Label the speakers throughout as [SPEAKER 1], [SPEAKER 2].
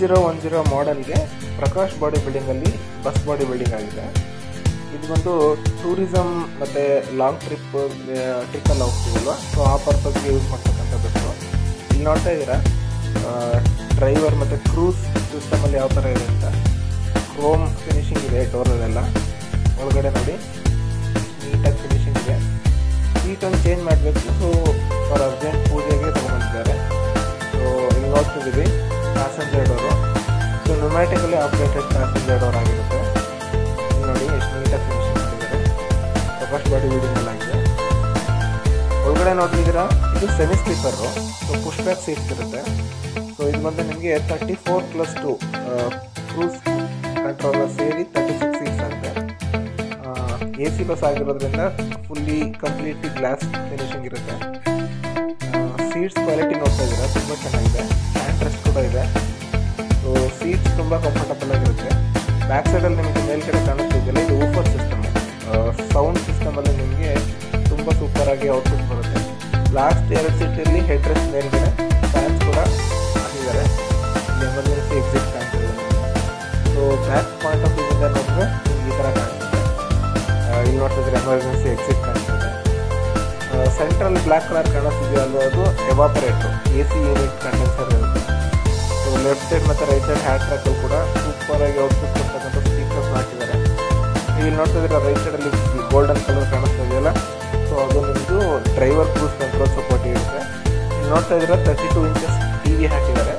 [SPEAKER 1] zero one zero ಮಾಡೆಲ್ಗೆ Prakash body ಬಿಲ್ಡಿಂಗಲ್ಲಿ bus body building ಆಗಿದೆ ಇದು ಬಂದು ಟೂರಿಸಮ್ ಮತ್ತು ಲಾಂಗ್ ಟ್ರಿಪ್ ಟ್ರಿಪ್ಪಲ್ಲಿ ಹೋಗ್ತೀವಲ್ವ ಸೊ ಆ ಪರ್ಪಸ್ಗೆ ಯೂಸ್ ಮಾಡ್ತಕ್ಕಂಥ ಬಸ್ಸು ಇಲ್ಲಿ ನೋಡ್ತಾ ಇದ್ದೀರಾ ಡ್ರೈವರ್ ಮತ್ತು ಕ್ರೂಸ್ ಸಿಸ್ಟಮಲ್ಲಿ ಯಾವ ಥರ ಇದೆ ಅಂತ ಕ್ರೋಮ್ ಫಿನಿಶಿಂಗ್ ಇದೆ ಡೋರಲ್ಲೆಲ್ಲ ಒಳಗಡೆ ನೋಡಿ ನೀಟಾಗಿ ಫಿನಿಶಿಂಗ್ ಇದೆ ಸೀಟನ್ನು ಚೇಂಜ್ ಮಾಡಬೇಕು ಸೊ ಫಾರ್ ಅರ್ಜೆಂಟ್ ಪೂಜೆಗೆ ತೊಗೊಂಡಿದ್ದಾರೆ ಸೊ ಇಲ್ಲಿ ನೋಡ್ತಿದ್ದೀವಿ passenger door so pneumatically operated passenger door ಆಗಿರುತ್ತೆ ಇಲ್ಲಿ ನೋಡಿ ಎಷ್ಟು ನೀಟಾಗಿ ಫಿನಿಶಿಂಗ್ ಮಾಡಿದ್ದಾರೆ ಪ್ರಕಾಶ್ ಬಾಡಿ ಬಿಲ್ಡಿಂಗ್ ಎಲ್ಲ ಆಗಿದೆ ಒಳಗಡೆ ನೋಡ್ತಿದ್ದೀರಾ ಇದು semi sleeper so push back seats ಇರುತ್ತೆ ಸೊ ಇದು ಬಂದು ನಿಮಗೆ thirty four plus two cruise controller ಸೇರಿ ತರ್ಟಿ ಸಿಕ್ಸ್ ಸೀಟ್ಸ್ ಆಗುತ್ತೆ ಎ ಸಿ ಬಸ್ ಆಗಿರೋದ್ರಿಂದ ಫುಲ್ಲಿ ಕಂಪ್ಲೀಟ್ಲಿ ಗ್ಲಾಸ್ ಫಿನಿಶಿಂಗ್ ಇರುತ್ತೆ ಸೀಟ್ಸ್ ಕ್ವಾಲಿಟಿ ನೋಡ್ತಾ ಇದ್ದೀರಾ ತುಂಬ ಚೆನ್ನಾಗಿದೆ ಹ್ಯಾಂಡ್ ರೆಸ್ಟ್ ಕೂಡ ಇದೆ ಸೊ ಸೀಟ್ಸ್ ತುಂಬ ಕಂಫರ್ಟಬಲ್ ಆಗಿರುತ್ತೆ ಬ್ಯಾಕ್ ಸೈಡಲ್ಲಿ ನಿಮಗೆ ಮೇಲ್ಗಡೆ ಕಾಣಿಸ್ತಿದೆಯಲ್ಲ ಇದು ಊಫರ್ ಸಿಸ್ಟಮ್ ಸೌಂಡ್ ಸಿಸ್ಟಮಲ್ಲಿ ನಿಮಗೆ ತುಂಬ ಸೂಪರಾಗಿ ಔಟ್ಪುಟ್ ಬರುತ್ತೆ ಲಾಸ್ಟ್ ಎರಡು ಸೀಟಲ್ಲಿ ಹೆಡ್ ರೆಸ್ಟ್ ಮೇಲ್ಗಡೆ ಫ್ಯಾನ್ಸ್ ಕೂಡ ಹಾಕಿದ್ದಾರೆ ಇಲ್ಲಿ ಎಮರ್ಜೆನ್ಸಿ ಎಕ್ಸಿಟ್ ಕಾಣ್ತಿದೆ ಸೊ ಬ್ಯಾಕ್ ಪಾಯಿಂಟ್ ಆಫ್ ವ್ಯೂಯಿಂದ ನೋಡಿದ್ರೆ ನಿಮ್ಗೆ ಈ ಥರ ಕಾಣಿಸುತ್ತೆ ಆ, ಇಲ್ಲಿ ನೋಡ್ತಿದ್ರೆ ಎಮರ್ಜೆನ್ಸಿ ಎಕ್ಸಿಟ್ ಕಾಣಿಸ್ತಿದೆ ಸೆಂಟ್ರಲ್ ಬ್ಲ್ಯಾಕ್ ಕಲರ್ ಕಾಣಿಸ್ತಿದೆಯಲ್ವ ಅದು evaporator A C unit condenser ಇರುತ್ತೆ ಸೊ ಲೆಫ್ಟ್ ಸೈಡ್ ಮತ್ತು ರೈಟ್ ಸೈಡ್ ಹ್ಯಾಂಡ್ ಟ್ರ್ಯಾಕಲ್ಲಿ ಕೂಡ ಸೂಪರಾಗಿ ಔಟ್ಪುಟ್ ಕೊಡ್ತಕ್ಕಂಥ ಸ್ಪೀಕರ್ಸ್ ಹಾಕಿದ್ದಾರೆ ನೀವು ಇಲ್ಲಿ ನೋಡ್ತಿದ್ರೆ ರೈಟ್ ಸೈಡಲ್ಲಿ ಗೋಲ್ಡನ್ ಕಲರ್ ಕಾಣಿಸ್ತಾ ಇದೆಯಲ್ಲ ಸೊ ಅದು ನಿಮ್ಮದು ಡ್ರೈವರ್ ಕ್ರೂಸ್ ಕಂಟ್ರೋಲ್ ಸಪೋರ್ಟ್ ಇರುತ್ತೆ ಇಲ್ಲಿ ನೋಡ್ತಾ ಇದ್ದೀರಾ thirty two inches T V ಹಾಕಿದ್ದಾರೆ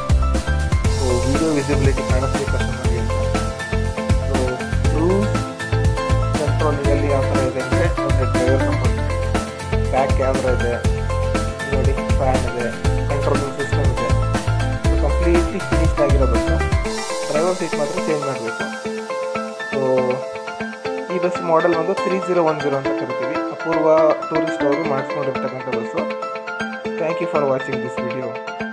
[SPEAKER 1] ಸೊ ವಿಡಿಯೋ ವಿಸಿಬಿಲಿಟಿ ಕಾಣಿಸ್ಬೇಕು ನಮಗೆ ಅಂತ ಸೊ ಕ್ರೂಸ್ ಕಂಟ್ರೋಲಿಂಗಲ್ಲಿ ಯಾವ ಥರ ಇದೆ ಅಂದರೆ ಒಂದು ಡ್ರೈವರ್ ಸಪೋರ್ಟ್ ಬ್ಯಾಕ್ ಕ್ಯಾಮ್ರಾ ಇದೆ ನೋಡಿ ಫ್ಯಾನ್ ಇದೆ ಕಂಟ್ರೋಲಿಂಗ್ ಸಿಸ್ಟಮ್ ಇದೆ ಕಂಪ್ಲೀಟ್ಲಿ ಫಿನಿಶ್ಡ್ ಆಗಿರೋ ಬಸ್ಸು ಡ್ರೈವರ್ ಸೀಟ್ ಮಾತ್ರ ಚೇಂಜ್ ಮಾಡಬೇಕು ಸೊ ಈ ಬಸ್ ಮಾಡೆಲ್ ಒಂದು ತ್ರೀ ಜೀರೋ ಒನ್ ಜೀರೋ ಅಂತ ಕರಿತೀವಿ ಅಪೂರ್ವ ಟೂರಿಸ್ಟ್ ಅವರು ಮಾಡಿಸ್ಕೊಂಡಿರ್ತಕ್ಕಂಥ bus thank you for watching this video